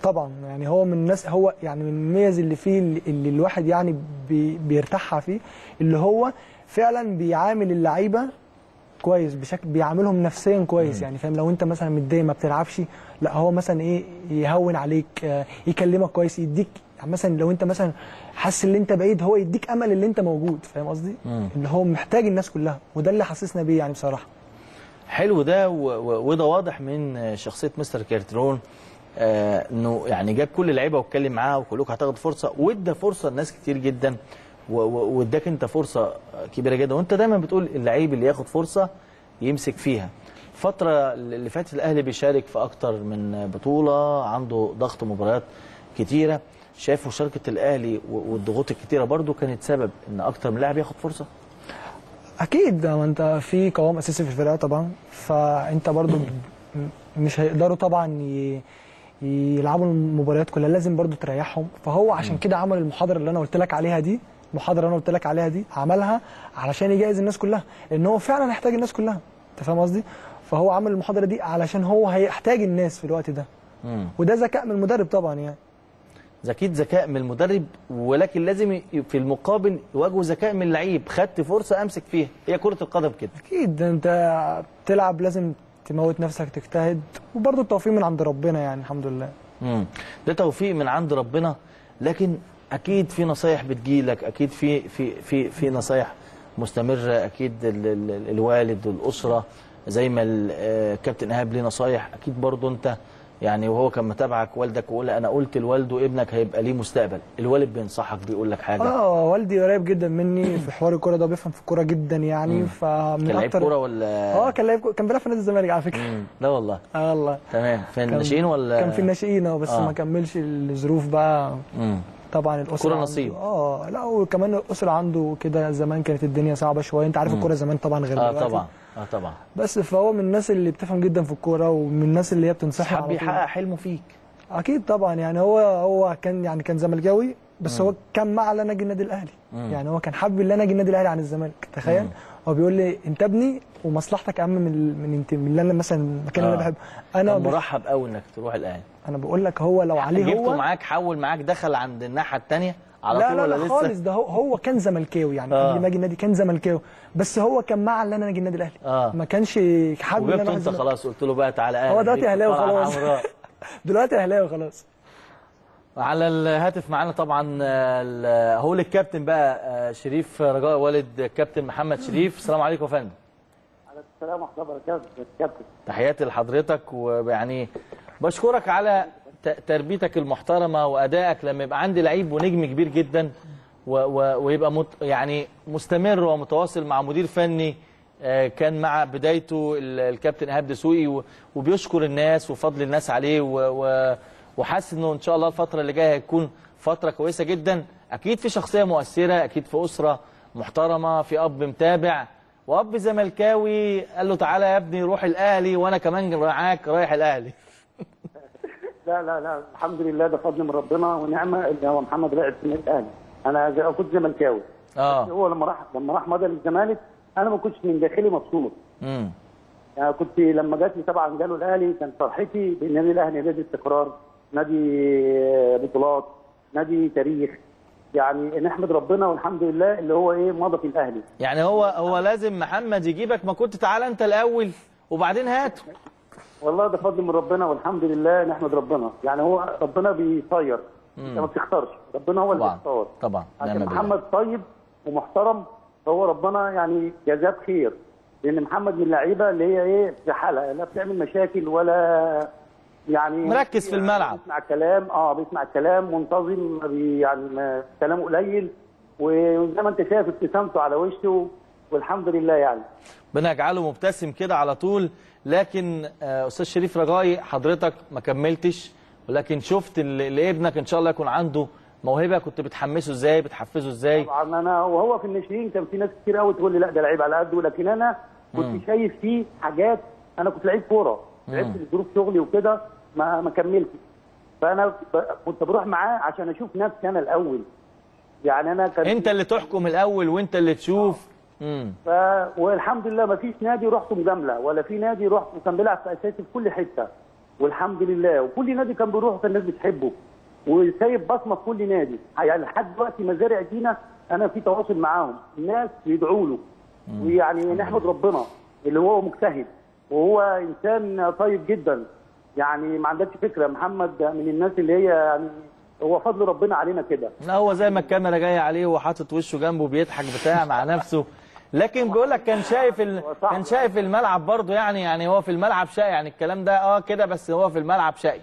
طبعا يعني هو من الناس هو يعني من الميز اللي فيه اللي, اللي الواحد يعني بي بيرتاحها فيه اللي هو فعلا بيعامل اللعيبه كويس بشكل بيعاملهم نفسيا كويس يعني فاهم لو انت مثلا متضايق ما بتلعبش لا هو مثلا ايه يهون عليك آه، يكلمك كويس يديك يعني مثلا لو انت مثلا حاسس ان انت بعيد هو يديك امل ان انت موجود فاهم قصدي؟ اللي هو محتاج الناس كلها وده اللي حسسنا بيه يعني بصراحه حلو ده و- و- وده واضح من شخصيه مستر كارترون آه انه يعني جاب كل اللعيبه واتكلم معاها وكلكم هتاخد فرصه وادى فرصه لناس كتير جدا و- و- واداك انت فرصه كبيره جدا وانت دايما بتقول اللعيب اللي ياخد فرصه يمسك فيها الفتره اللي فاتت الاهلي بيشارك في اكتر من بطوله عنده ضغط مباريات كتيره شايف مشاركه الاهلي و- والضغوط الكتيره برضو كانت سبب ان اكتر من لاعب ياخد فرصه اكيد ما انت في قوام اساسي في الفرقه طبعا فانت برضو م- مش هيقدروا طبعا ي- يلعبوا المباريات كلها لازم برضو تريحهم فهو عشان كده عمل المحاضره اللي انا قلت لك عليها دي المحاضره اللي انا قلت لك عليها دي عملها علشان يجهز الناس كلها لان هو فعلا هيحتاج الناس كلها انت فاهم قصدي فهو عمل المحاضره دي علشان هو هيحتاج الناس في الوقت ده مم. وده ذكاء من المدرب طبعا يعني اكيد ذكاء من المدرب ولكن لازم ي- في المقابل يواجهوا ذكاء من اللعيب خدت فرصه امسك فيها هي كره القدم كده اكيد انت بتلعب لازم تموت نفسك تجتهد وبرضو التوفيق من عند ربنا يعني الحمد لله مم. ده توفيق من عند ربنا لكن اكيد في نصايح بتجيلك اكيد في في في في نصايح مستمره اكيد ال ال الوالد والاسره زي ما ال- آه، كابتن ايهاب ليه نصايح اكيد برضو انت يعني وهو كان متابعك والدك ويقول انا قلت لوالده ابنك هيبقى ليه مستقبل الوالد بينصحك بيقول لك حاجه اه والدي قريب جدا مني في حوار الكوره ده بيفهم في الكوره جدا يعني فمن كان لعيب اكتر كوره ولا اه كان لعيب كورة. كان بيلعب في نادي الزمالك على فكره مم. لا والله اه والله تمام في كان- الناشئين ولا كان في الناشئين اه بس آه. ما كملش الظروف بقى مم. طبعا الاسره كرة عنده- نصيب. اه لا وكمان الاسره عنده كده زمان كانت الدنيا صعبه شويه انت عارف الكوره زمان طبعا غير اه دلوقتي. طبعا اه طبعا بس فهو من الناس اللي بتفهم جدا في الكوره ومن الناس اللي هي بتنصحها حب على طول. يحقق حلمه فيك اكيد طبعا يعني هو هو كان يعني كان زملكاوي بس هو كان مع ان انا اجي النادي الاهلي يعني هو كان حابب ان انا اجي النادي الاهلي عن الزمالك تخيل هو بيقول لي انت ابني ومصلحتك اهم من ال- من انت من اللي انا مثلا المكان اللي آه. انا بحبه انا كان بح- مرحب قوي انك تروح الاهلي انا بقول لك هو لو عليه جبته هو معاك حول معاك دخل عند الناحيه الثانيه على لا طول لا ولا لا لسه خالص ده هو هو كان زملكاوي يعني آه. قبل ما اجي النادي كان زملكاوي بس هو كان مع ان انا اجي النادي الاهلي آه. ما كانش حابب ان انا وجبته أروح انت الزمالك. خلاص قلت له بقى تعالى اهلي هو دلوقتي بيك اهلاوي الطلعة خلاص الحمراء. دلوقتي اهلاوي خلاص على الهاتف معانا طبعا آه، ال- هو الكابتن بقى آه، شريف رجاء والد كابتن محمد شريف السلام عليكم يا فندم على السلام ورحمه الله وبركاته يا كابتن تحياتي لحضرتك ويعني بشكرك على ت- تربيتك المحترمه وادائك لما يبقى عندي لعيب ونجم كبير جدا و و ويبقى مت يعني مستمر ومتواصل مع مدير فني آه، كان مع بدايته ال- الكابتن ايهاب دسوقي و- وبيشكر الناس وفضل الناس عليه و- و- وحاسس انه ان شاء الله الفتره اللي جايه هتكون فتره كويسه جدا اكيد في شخصيه مؤثره اكيد في اسره محترمه في اب متابع واب زملكاوي قال له تعالى يا ابني روح الاهلي وانا كمان معاك رايح الاهلي لا لا لا الحمد لله ده فضل من ربنا ونعمه ان هو محمد لعب في النادي الاهلي انا زي- كنت زملكاوي اه هو لما راح لما راح مضى للزمالك انا ما كنتش من داخلي مبسوط امم يعني كنت لما جات لي طبعا جاله الاهلي كان فرحتي بالنادي الاهلي نادي استقرار نادي بطولات نادي تاريخ يعني نحمد ربنا والحمد لله اللي هو ايه مضى في الاهلي يعني هو هو لازم محمد يجيبك ما كنت تعالى انت الاول وبعدين هاته والله ده فضل من ربنا والحمد لله نحمد ربنا يعني هو ربنا بيصير انت ما بتختارش ربنا هو اللي طبعا بيختار طبعا نعم عشان بالله. محمد طيب ومحترم فهو ربنا يعني جزاه بخير لان محمد من اللعيبه اللي هي ايه في حالها لا بتعمل مشاكل ولا يعني مركز في الملعب. بيسمع الكلام اه بيسمع الكلام منتظم ما بي يعني ما- كلامه قليل وزي ما انت شايف ابتسامته على وشه والحمد لله يعني ربنا يجعله مبتسم كده على طول لكن آه، استاذ شريف رجائي حضرتك ما كملتش ولكن شفت ال- اللي ابنك ان شاء الله يكون عنده موهبه كنت بتحمسه ازاي بتحفزه ازاي طبعا انا وهو في الناشئين كان في ناس كتير قوي تقول لي لا ده لعيب على قده لكن انا كنت شايف فيه حاجات انا كنت لعيب كوره لعبت ظروف شغلي وكده ما ما كملتش فانا ب- كنت بروح معاه عشان اشوف نفسي انا الاول يعني انا كان انت اللي تحكم الاول وانت اللي تشوف امم ف... والحمد لله ما فيش نادي رحت مجامله ولا في نادي رحت وكان بيلعب في اساسي في كل حته والحمد لله وكل نادي كان بيروح كان الناس بتحبه وسايب بصمه في كل نادي يعني لحد دلوقتي مزارع دينا انا في تواصل معاهم الناس بيدعوا له ويعني نحمد ربنا اللي هو مجتهد وهو انسان طيب جدا يعني ما عندكش فكره محمد من الناس اللي هي يعني هو فضل ربنا علينا كده لا هو زي ما الكاميرا جايه عليه وحاطط وشه جنبه بيضحك بتاع مع نفسه لكن بيقول لك كان شايف ال... صح. كان شايف الملعب برضه يعني يعني هو في الملعب شقي يعني الكلام ده اه كده بس هو في الملعب شقي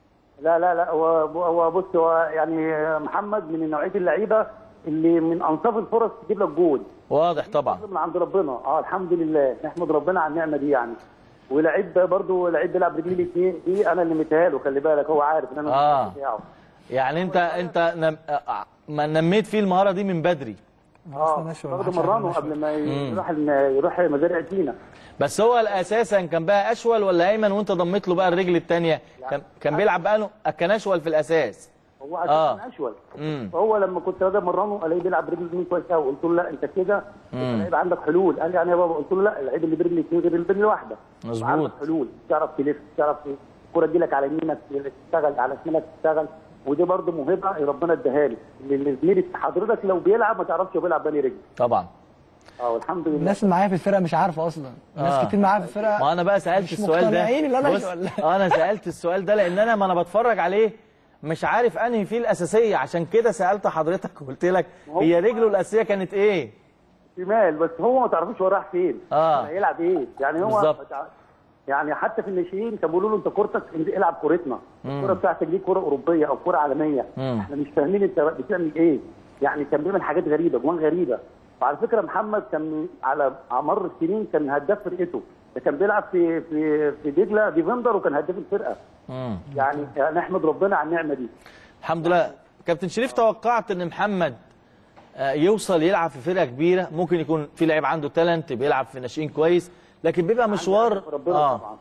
لا لا لا هو هو بص هو يعني محمد من نوعيه اللعيبه اللي من انصاف الفرص تجيب لك جول واضح طبعا من عند ربنا اه الحمد لله نحمد ربنا على النعمه دي يعني ولعيب برضه لعيب بيلعب رجلي الاثنين دي انا اللي مديها له خلي بالك هو عارف ان انا آه. بتاعه يعني انت انت نم... آه، ما نميت فيه المهاره دي من بدري اه نشوة، ما برضه حدش عارف مرانه نشوة. قبل ما يروح يروح مزارع دينا بس هو اساسا كان بقى اشول ولا ايمن وانت ضميت له بقى الرجل الثانيه كان كان بيلعب بقى له كان اشول في الاساس هو آه. اساسا اشول امم فهو لما كنت باجي امرنه الاقيه بيلعب برجل اليمين كويس قوي قلت له لا انت كده انت لعيب عندك حلول قال لي يعني يا بابا قلت له لا اللعيب اللي برجل الاثنين غير البرجل الواحده مظبوط. عندك حلول تعرف تلف تعرف الكوره تجيلك على يمينك تشتغل على شمالك تشتغل ودي برضه موهبه ربنا اداها لي اللي زميلي حضرتك لو بيلعب ما تعرفش هو بيلعب بني رجل طبعا اه والحمد لله الناس اللي معايا في الفرقه مش عارفه اصلا ناس آه. كتير معايا في الفرقه ما انا بقى سالت مش السؤال ده مقتنعين اللي أنا بص ولا- آه، انا سالت السؤال ده لان انا ما انا بتفرج عليه مش عارف انهي فيه الاساسيه عشان كده سالت حضرتك وقلت لك هي رجله الاساسيه كانت ايه شمال بس هو ما تعرفش هو رايح فين آه. هيلعب ايه يعني هو بالظبط. ما تع- يعني حتى في الناشئين كانوا بيقولوا له انت كورتك العب كورتنا الكوره بتاعتك دي كوره اوروبيه او كوره عالميه مم. احنا مش فاهمين انت بتعمل ايه يعني كان بيعمل حاجات غريبه جوان غريبه وعلى فكره محمد كان على على مر السنين كان هداف فرقته ده كان بيلعب في في في دجله ديفندر وكان هداف الفرقه مم. يعني نحمد ربنا على النعمه دي الحمد لله كابتن شريف توقعت ان محمد آه، يوصل يلعب في فرقه كبيره ممكن يكون في لعيب عنده تالنت بيلعب في ناشئين كويس لكن بيبقى مشوار في ربنا اه طبعا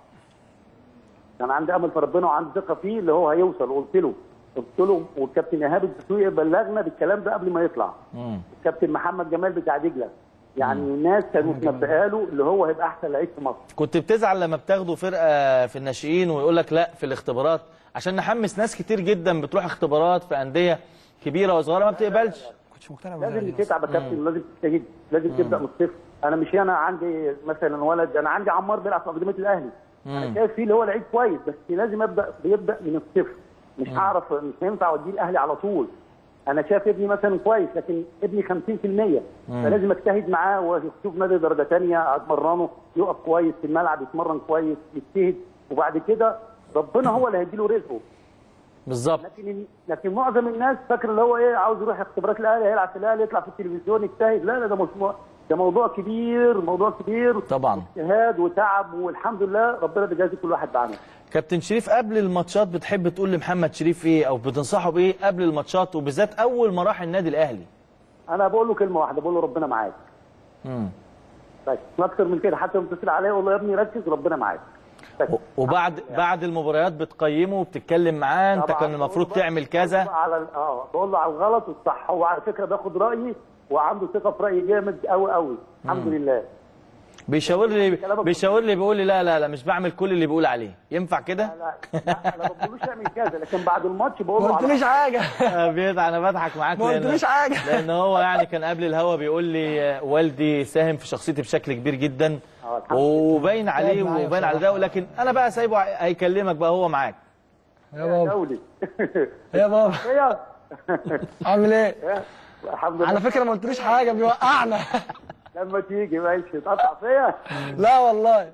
كان عندي امل في ربنا وعندي ثقه فيه اللي هو هيوصل قلت له قلت له والكابتن ايهاب الدسوقي بلغنا بالكلام ده قبل ما يطلع مم. الكابتن محمد جمال بتاع دجله يعني الناس كانوا متنبئه له اللي هو هيبقى احسن لعيب في مصر كنت بتزعل لما بتاخدوا فرقه في الناشئين ويقول لك لا في الاختبارات عشان نحمس ناس كتير جدا بتروح اختبارات في انديه كبيره وصغيره ما بتقبلش كنتش مقتنع لازم بالفرقة دي تتعب يا كابتن لازم تجتهد لازم تبدا من الصفر انا مش انا عندي مثلا ولد انا عندي عمار بيلعب في اكاديميه الاهلي انا شايف فيه اللي هو لعيب كويس بس لازم ابدا بيبدا من الصفر مش هعرف مش هينفع اوديه الاهلي على طول انا شايف ابني مثلا كويس لكن ابني 50% فلازم اجتهد معاه واشوف نادي درجه ثانيه اتمرنه يقف كويس في الملعب يتمرن كويس يجتهد وبعد كده ربنا هو اللي هيديله رزقه بالظبط لكن لكن معظم الناس فاكر اللي هو ايه عاوز يروح اختبارات الاهلي هيلعب في الاهلي يطلع في التلفزيون يجتهد لا لا ده مش ده موضوع كبير موضوع كبير طبعا اجتهاد وتعب والحمد لله ربنا بيجازي كل واحد بعمل كابتن شريف قبل الماتشات بتحب تقول لمحمد شريف ايه او بتنصحه بايه قبل الماتشات وبالذات اول ما راح النادي الاهلي انا بقول له كلمه واحده بقول له ربنا معاك مم. بس ما اكتر من كده حتى لما بتتصل عليا اقول له يا ابني ركز ربنا معاك بس. و- وبعد بعد المباريات بتقيمه وبتتكلم معاه انت طبعاً كان المفروض بقول له تعمل بقى- كذا بقول له على ال- اه بقول له على الغلط والصح هو على فكره بياخد رايي وعنده ثقه في رايي جامد قوي قوي الحمد لله بيشاور لي كلامك بيشاور لي بيقول لي لا لا لا مش بعمل كل اللي بيقول عليه ينفع كده لا لا انا ما بقولوش اعمل كذا لكن بعد الماتش بقول ما له على قلتليش حاجه بيض انا بضحك معاك ما لأن- قلتليش حاجة. لان هو يعني كان قبل الهوا بيقول لي آه، والدي ساهم في شخصيتي بشكل كبير جدا آه، الحمد لله. وباين عليه معايا وباين على ده بصراحة. لكن انا بقى سايبه هيكلمك بقى هو معاك يا بابا دولي يا بابا هي عامل ايه الحمد لله على فكره ما قلتليش حاجه بيوقعنا لما تيجي ماشي تقطع فيا لا والله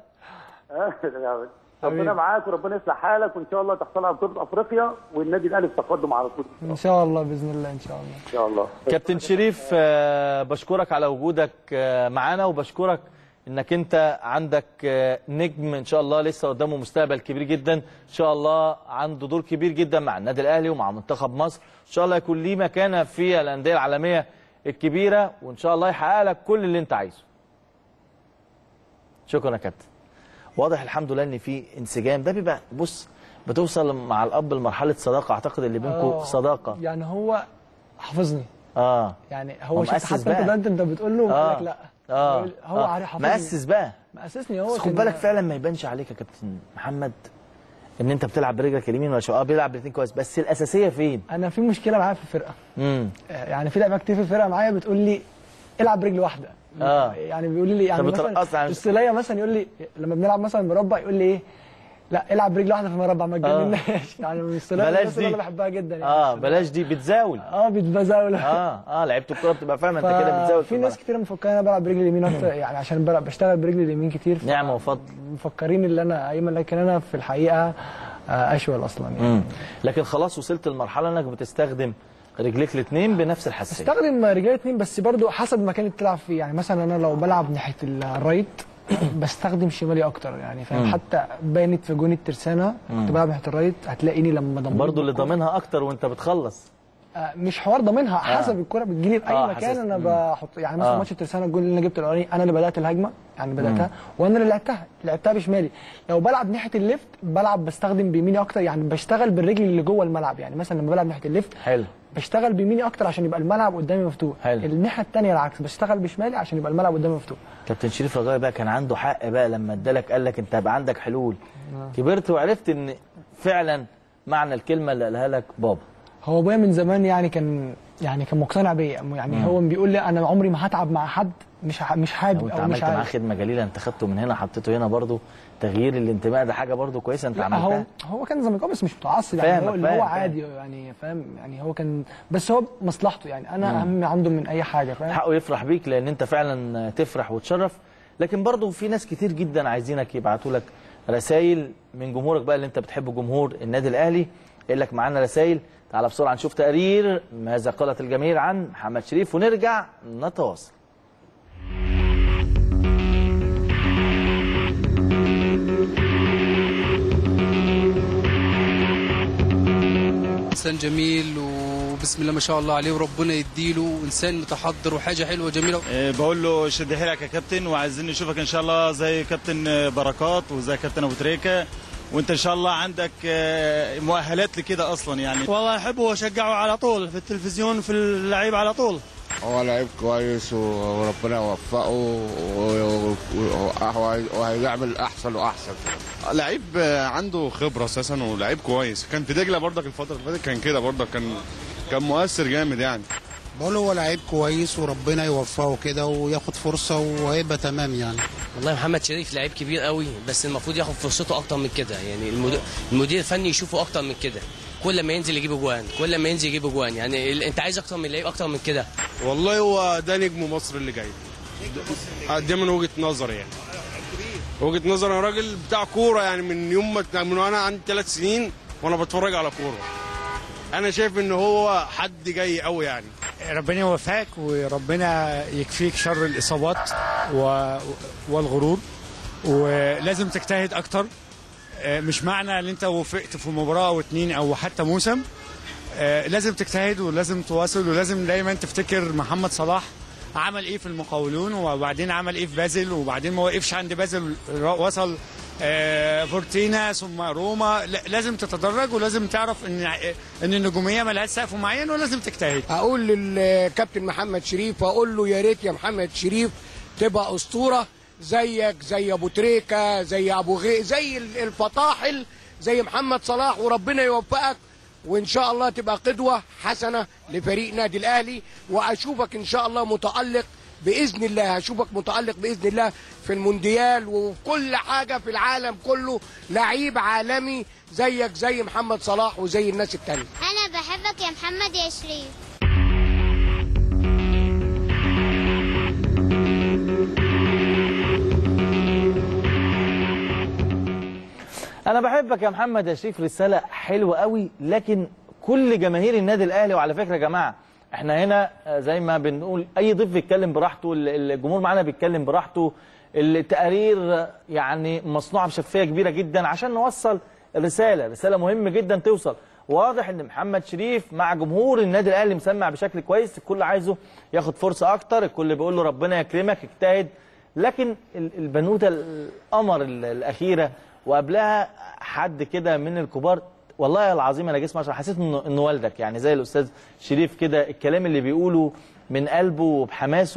ربنا معاك وربنا يصلح حالك وان شاء الله تحصل على بطوله افريقيا والنادي الاهلي في تقدم على طول ان شاء الله باذن الله ان شاء الله ان شاء الله كابتن شريف آه، بشكرك على وجودك آه، معانا وبشكرك انك انت عندك آه، نجم ان شاء الله لسه قدامه مستقبل كبير جدا ان شاء الله عنده دور كبير جدا مع النادي الاهلي ومع منتخب مصر ان شاء الله يكون ليه مكانه في الانديه العالميه الكبيره وان شاء الله يحقق لك كل اللي انت عايزه شكرا يا كابتن واضح الحمد لله ان في انسجام ده بيبقى بص بتوصل مع الاب لمرحله صداقه اعتقد اللي بينكم آه، صداقه يعني هو حافظني اه يعني هو هو شفت مؤسس حتى انت بقى. ده انت بتقول له اه يقول لك لا اه يقول- هو آه. عارف حافظني مؤسس بقى مأسسني هو بس خد كان- بالك فعلا ما يبانش عليك يا كابتن محمد ان انت بتلعب برجلك اليمين ولا شمال اه بيلعب الاثنين كويس بس الاساسيه فين انا في مشكله معايا في الفرقه امم آه، يعني في لعيبه كتير في الفرقه معايا بتقول لي العب برجل واحده آه. يعني بيقول لي يعني طب مثلا بترقص عن- السوليه مثلا يقول لي لما بنلعب مثلا مربع يقول لي ايه لا العب برجل واحده في المربع ما تجنناش يعني من السوليه بلاش الناس اللي دي. انا بحبها جدا يعني اه السولية. بلاش دي بتزاول اه بتبزاوله اه اه لعيبه الكوره بتبقى فاهمه انت كده بتزاول في ناس كتير مفكرين انا بلعب برجلي اليمين اكتر يعني عشان بلعب بشتغل برجلي اليمين كتير ف- نعمه وفضل مفكرين ان انا ايمن لكن انا في الحقيقه آه، اشول اصلا يعني مم. لكن خلاص وصلت لمرحله انك بتستخدم رجليك الاثنين بنفس الحساسيه استخدم رجلي اتنين بس برضو حسب المكان اللي بتلعب فيه يعني مثلا انا لو بلعب ناحيه الرايت بستخدم شمالي اكتر يعني فاهم حتى بانت في جون الترسانه كنت بلعب ناحيه الرايت هتلاقيني لما ضمنت برضه اللي بالكرة- ضامنها اكتر وانت بتخلص آه، مش حوار ضامنها حسب الكره بتجيلي في اي آه، مكان حسست. انا مم. بحط يعني مثلا آه. ماتش الترسانه الجول اللي انا جبته الاولاني انا اللي بدات الهجمه يعني بداتها وانا اللي لعبتها لعبتها بشمالي لو بلعب ناحيه الليفت بلعب بستخدم بيميني اكتر يعني بشتغل بالرجل اللي جوه الملعب يعني مثلا لما بلعب ناحيه الليفت حلو بشتغل بيميني اكتر عشان يبقى الملعب قدامي مفتوح حلو. الناحيه الثانيه العكس بشتغل بشمالي عشان يبقى الملعب قدامي مفتوح كابتن شريف رجائي بقى كان عنده حق بقى لما ادالك قال لك انت هيبقى عندك حلول كبرت وعرفت ان فعلا معنى الكلمه اللي قالها لك بابا هو ابويا من زمان يعني كان يعني كان مقتنع بيا يعني هو بيقول لي انا عمري ما هتعب مع حد مش ح- مش حابب لو انت او عملت مش معاه عارف خدمه جليله انت خدته من هنا حطيته هنا برضه تغيير الانتماء ده حاجه برضه كويسه انت لا عملتها هو هو كان زملكاوي بس مش متعصب يعني فاهمك، هو اللي فاهم، هو فاهم. عادي يعني فاهم يعني هو كان بس هو مصلحته يعني انا اهم عنده من اي حاجه فاهم حقه يفرح بيك لان انت فعلا تفرح وتشرف لكن برضه في ناس كتير جدا عايزينك يبعتوا لك رسائل من جمهورك بقى اللي انت بتحبه جمهور النادي الاهلي يقول لك معانا رسائل تعال بسرعه نشوف تقرير ماذا قالت الجماهير عن محمد شريف ونرجع نتواصل انسان جميل وبسم الله ما شاء الله عليه وربنا يديله انسان متحضر وحاجه حلوه جميله آه، بقول له شد حيلك يا كابتن وعايزين نشوفك ان شاء الله زي كابتن آه، بركات وزي كابتن ابو تريكه وانت ان شاء الله عندك آه، مؤهلات لكده اصلا يعني والله احبه واشجعه على طول في التلفزيون في اللعيب على طول هو لعيب كويس وربنا يوفقه و- و- و- وهيعمل احسن واحسن لعيب عنده خبره اساسا ولعيب كويس كان في دجله برضك الفتره اللي فاتت كان كده برضك كان كان مؤثر جامد يعني بقول هو لعيب كويس وربنا يوفقه كده وياخد فرصه وهيبقى تمام يعني والله محمد شريف لعيب كبير قوي بس المفروض ياخد فرصته اكتر من كده يعني المدير, المدير الفني يشوفه اكتر من كده كل ما ينزل يجيب اجوان كل ما ينزل يجيب اجوان يعني ال- انت عايز اكتر من لعيب اكتر من كده والله هو ده نجم مصر اللي جاي ده من وجهه نظري يعني وجهه نظري انا راجل بتاع كوره يعني من يوم ما من وانا عندي ثلاث سنين وانا بتفرج على كوره انا شايف ان هو حد جاي قوي يعني ربنا يوفقك وربنا يكفيك شر الاصابات و... والغرور ولازم تجتهد اكتر آه، مش معنى ان انت وفقت في مباراه او اتنين او حتى موسم آه، لازم تجتهد ولازم تواصل ولازم دايما تفتكر محمد صلاح عمل ايه في المقاولون وبعدين عمل ايه في بازل وبعدين ما وقفش عند بازل وصل آه، فورتينا ثم روما لا- لازم تتدرج ولازم تعرف ان ان النجوميه ملهاش سقف معين ولازم تجتهد اقول للكابتن محمد شريف واقول له يا ريت يا محمد شريف تبقى اسطوره زيك زي ابو تريكه زي ابو غي زي الفطاحل زي محمد صلاح وربنا يوفقك وان شاء الله تبقى قدوه حسنه لفريق نادي الاهلي واشوفك ان شاء الله متالق باذن الله هشوفك متالق باذن الله في المونديال وفي كل حاجه في العالم كله لعيب عالمي زيك زي محمد صلاح وزي الناس التانيه انا بحبك يا محمد يا شريف انا بحبك يا محمد يا شريف رساله حلوه قوي لكن كل جماهير النادي الاهلي وعلى فكره يا جماعه احنا هنا آه، زي ما بنقول اي ضيف بيتكلم براحته ال- الجمهور معانا بيتكلم براحته التقارير آه، يعني مصنوعه بشفافيه كبيره جدا عشان نوصل الرساله رساله مهم جدا توصل واضح ان محمد شريف مع جمهور النادي الاهلي مسمع بشكل كويس الكل عايزه ياخد فرصه اكتر الكل بيقول له ربنا يكرمك اجتهد لكن ال- البنوته القمر ال- الاخيره وقبلها حد كده من الكبار والله العظيم انا جسمي اشرح حسيت انه انه والدك يعني زي الاستاذ شريف كده الكلام اللي بيقوله من قلبه وبحماسه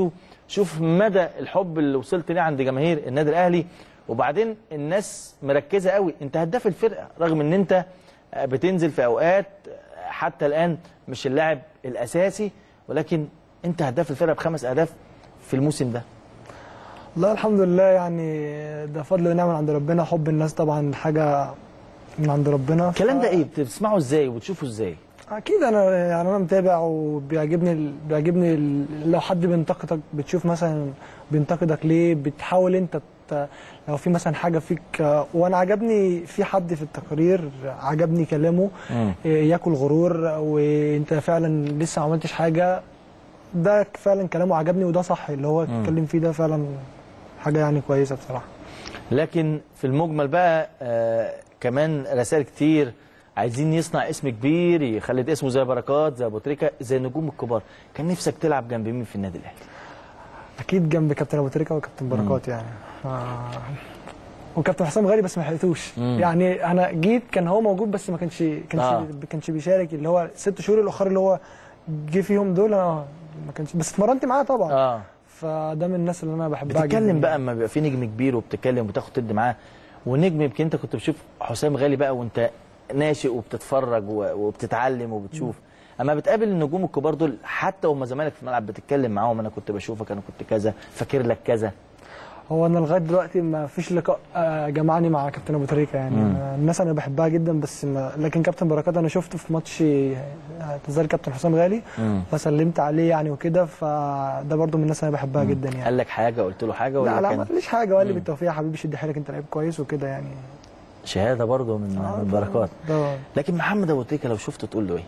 شوف مدى الحب اللي وصلت ليه عند جماهير النادي الاهلي وبعدين الناس مركزه قوي انت هداف الفرقه رغم ان انت بتنزل في اوقات حتى الان مش اللاعب الاساسي ولكن انت هداف الفرقه بخمس اهداف في الموسم ده لا الحمد لله يعني ده فضل ونعمه من عند ربنا حب الناس طبعا حاجه من عند ربنا الكلام ده ايه بتسمعه ازاي وبتشوفه ازاي اكيد انا يعني انا متابع وبيعجبني ال- بيعجبني ال- لو حد بينتقدك بتشوف مثلا بينتقدك ليه بتحاول انت ت- لو في مثلا حاجه فيك آه، وانا عجبني في حد في التقرير عجبني كلامه مم. إيه، ياكل غرور وانت فعلا لسه ما عملتش حاجه ده فعلا كلامه عجبني وده صح اللي هو مم. اتكلم فيه ده فعلا حاجه يعني كويسه بصراحه لكن في المجمل بقى آه كمان رسائل كتير عايزين يصنع اسم كبير يخلد اسمه زي بركات زي ابو تريكه زي النجوم الكبار كان نفسك تلعب جنب مين في النادي الاهلي اكيد جنب كابتن ابو تريكه وكابتن بركات يعني آه. وكابتن حسام غالي بس ما لحقتوش مم. يعني انا جيت كان هو موجود بس ما كانش كانش آه. آه. كانش بيشارك اللي هو ست شهور الاخر اللي هو جه فيهم دول انا ما كانش بس اتمرنت معاه طبعا اه فده من الناس اللي انا بحبها بتتكلم جدا بقى اما بيبقى في نجم كبير وبتتكلم وتاخد تد معاه ونجم يمكن انت كنت بتشوف حسام غالي بقى وانت ناشئ وبتتفرج و- وبتتعلم وبتشوف اما بتقابل النجوم الكبار دول حتى وهم زمالك في الملعب بتتكلم معاهم انا كنت بشوفك انا كنت كذا فاكر لك كذا هو انا لغايه دلوقتي ما فيش لقاء آه، جمعني مع كابتن ابو تريكه يعني مم. أنا الناس انا بحبها جدا بس ما لكن كابتن بركات انا شفته في ماتش اعتزال كابتن حسام غالي مم. فسلمت عليه يعني وكده فده برضو من الناس انا بحبها جدا يعني قال لك حاجه قلت له حاجه ولا لا لا كان ما قاليش حاجه وقال لي مم. بالتوفيق يا حبيبي شد حيلك انت لعيب كويس وكده يعني شهاده برضه من من بركات ده لكن محمد ابو تريكه لو شفته تقول له ايه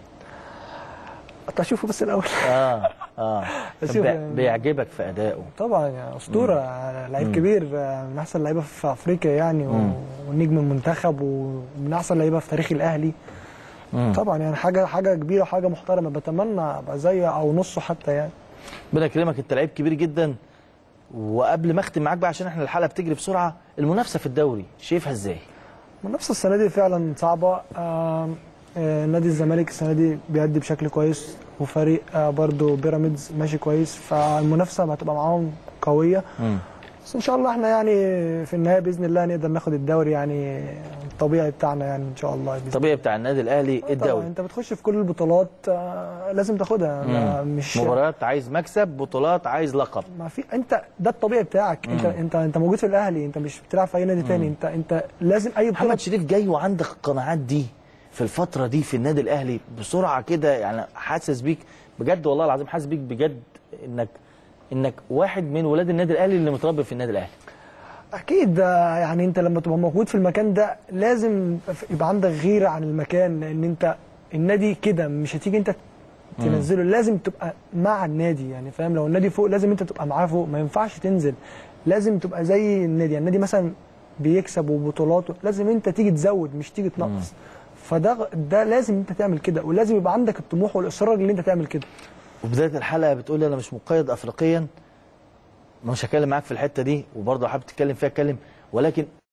كنت اشوفه بس الاول اه اه أشوف بي- يعني. بيعجبك في ادائه طبعا يعني اسطوره لعيب مم. كبير آه، من احسن اللعيبه في افريقيا يعني و- مم. ونجم المنتخب ومن احسن اللعيبه في تاريخ الاهلي مم. طبعا يعني حاجه حاجه كبيره وحاجه محترمه بتمنى ابقى زيه او نصه حتى يعني ربنا يكرمك انت لعيب كبير جدا وقبل ما اختم معاك بقى عشان احنا الحلقه بتجري بسرعه المنافسه في الدوري شايفها ازاي؟ المنافسه السنه دي فعلا صعبه آم، آه، نادي الزمالك السنه دي بيأدي بشكل كويس وفريق آه، برضو بيراميدز ماشي كويس فالمنافسه هتبقى معاهم قويه بس ان شاء الله احنا يعني في النهايه باذن الله نقدر ناخد الدوري يعني الطبيعي بتاعنا يعني ان شاء الله بإذن الطبيعي بتاع النادي الاهلي طبعا الدوري انت بتخش في كل البطولات آه، لازم تاخدها ما- مم. مش مباريات عايز مكسب بطولات عايز لقب ما في انت ده الطبيعي بتاعك انت مم. انت انت موجود في الاهلي انت مش بتلعب في اي نادي تاني انت انت لازم اي بطوله محمد شريف جاي وعندك القناعات دي في الفتره دي في النادي الاهلي بسرعه كده يعني حاسس بيك بجد والله العظيم حاسس بيك بجد انك انك واحد من ولاد النادي الاهلي اللي متربي في النادي الاهلي اكيد آه، يعني انت لما تبقى موجود في المكان ده لازم يبقى عندك غيره عن المكان لان انت النادي كده مش هتيجي انت تنزله لازم تبقى مع النادي يعني فاهم لو النادي فوق لازم انت تبقى معاه فوق ما ينفعش تنزل لازم تبقى زي النادي يعني النادي مثلا بيكسب وبطولات لازم انت تيجي تزود مش تيجي تنقص فده ده لازم انت تعمل كده ولازم يبقى عندك الطموح والاصرار اللي انت تعمل كده وبدايه الحلقه بتقول لي انا مش مقيد افريقيا مش هتكلم معاك في الحته دي وبرضه حابب تتكلم فيها اتكلم ولكن